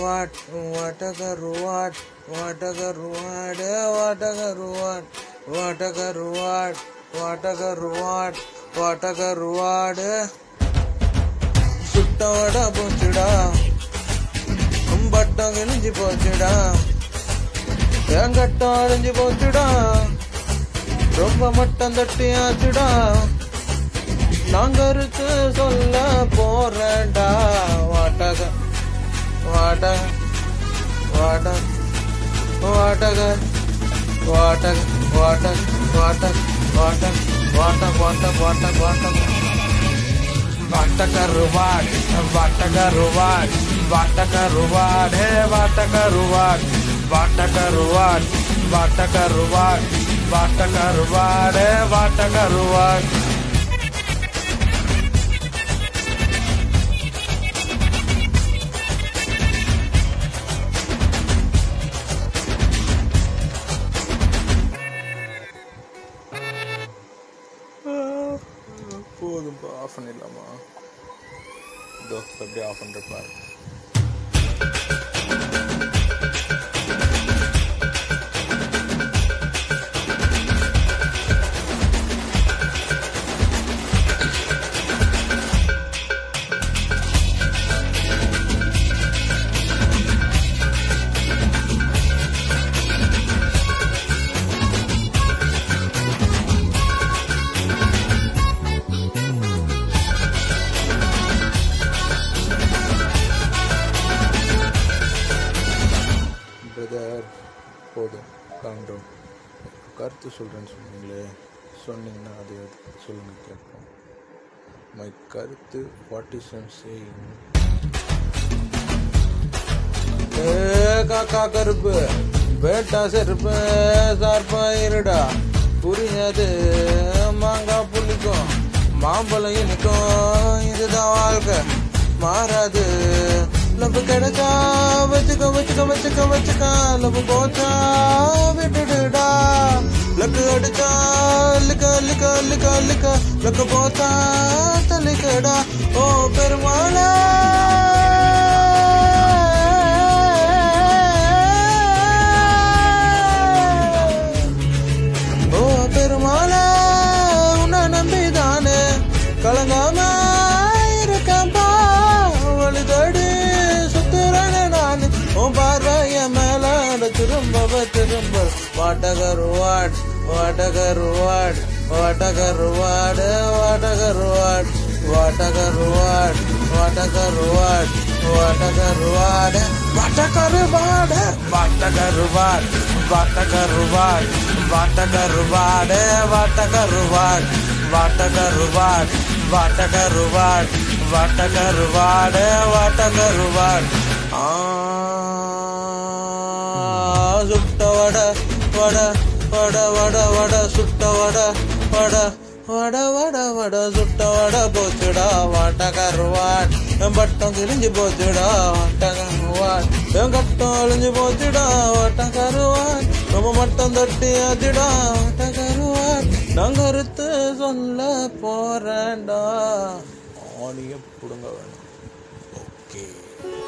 கருவாட் வாட்ட கருவாட் வாட்ட கருவாடு வாட்ட கருவாட் வாட்ட கருவாட் வாட்ட கருவாட் வாட்ட கருவாடு சுட்ட வடை போச்சுடா பட்டம் கிழிஞ்சு போச்சுடா என் கட்டம் அழிஞ்சு போச்சுடா ரொம்ப மட்டம் தட்டியாச்சுடா நான் கருத்து சொல்ல போறேன்டா வாட்டக வாட்டக வாட்டக வாட்டக வாட்டக வாட்டக வாட்டக வாட்டக வாட்டக வாட்டக வாட்டக வாட்டக வாட்டகருவாட் வாட்டகருவாட் வாட்டகருவாட் ஹே வாட்டகருவாட் வாட்டகருவாட் வாட்டகருவாட் வாட்டகருவாட் ஹே வாட்டகருவாட் போதும்பா ஆஃப் பண்ணிடலாமா இதோ அப்படியே ஆஃப் பண்ணுற பாரு பிரதர் போதும் காண்டோம் கருத்து சொல்கிறேன்னு சொன்னீங்களே சொன்னீங்கன்னா அது சொல்லுங்க கேட்போம் மை கருத்து வாட் இஸ் ஐம் சேயிங் காக்கா கருப்பு பேட்டா செருப்பு சார்பா இருடா புரியாது மாங்காய் புளிக்கும் மாம்பழம் இனிக்கும் இதுதான் வாழ்க்கை மாறாது லவ் கிடைச்சா வச்சுக்க வச்சுக்க வச்சுக்க வச்சுக்க லவ் போச்சா விட்டுடுடா லக்கு அடிச்சா லிக்க லிக்க லிக்க லிக்க லக்கு போச்சா தள்ளிக்கடா ஓ பெருமாளா ஓ பெருமாளே உன்னை நம்பிதானே கலங்காம இருக்கம்பா வழி தேடி சுத்துறேனே நான் உன் பார்வைய மேல திரும்ப திரும்ப வாட்டகருவாட் வாட்டகருவாட் வாட்டகருவாடு வாட்டகருவாட் வாட்டகருவாட் வாட்டகருவாட் வாட்டகருவாடு வாட்டகருவாடு வாட்டகருவாட் வாட்டகருவாட் வாட்டகருவாட் ஹே வாட்டகருவாட் வாட்டகருவாட் வாட்டகருவாட் வாட்டகருவாட் ஹே வாட்டகருவாட் ஆ, சுட்ட வட வட வட வட வட சுட்ட வட வட வட வட வட சுட்ட வட போச்சுடா வாட்ட கருவாட் என் பட்டம் கிழிஞ்சு போச்சுடா வாட்ட கருவாட் என் கட்டம் அழிஞ்சு போச்சுடா வாட்ட கருவாட் ரொம்ப மட்டம் தட்டி ஆச்சுடா வாட்ட கருவாட் நான் கருத்து சொல்ல போறேன்டா ஆணிய புடுங்க வேணும் ஓகே